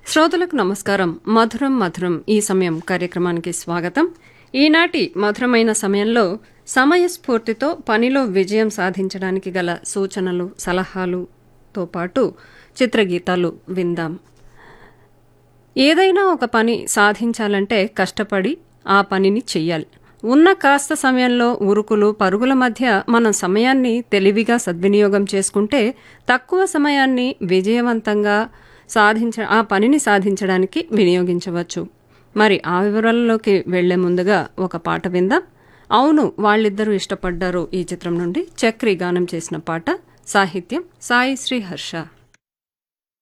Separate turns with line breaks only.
శ్రోతలకు నమస్కారం మధురం మధురం ఈ సమయం కార్యక్రమానికి స్వాగతం ఈనాటి మధురమైన సమయంలో సమయస్ఫూర్తితో పనిలో విజయం సాధించడానికి గల సూచనలు సలహాలుతో పాటు చిత్రగీతాలు విందాం ఏదైనా ఒక పని సాధించాలంటే కష్టపడి ఆ పనిని చెయ్యాలి ఉన్న కాస్త సమయంలో ఉరుకులు పరుగుల మధ్య మనం సమయాన్ని తెలివిగా సద్వినియోగం చేసుకుంటే తక్కువ సమయాన్ని విజయవంతంగా సాధించ ఆ పనిని సాధించడానికి వినియోగించవచ్చు మరి ఆ వివరాలలోకి వెళ్లే ముందుగా ఒక పాట విందాం అవును వాళ్ళిద్దరూ ఇష్టపడ్డారు ఈ చిత్రం నుండి చక్రి గానం చేసిన పాట సాహిత్యం సాయి శ్రీ హర్ష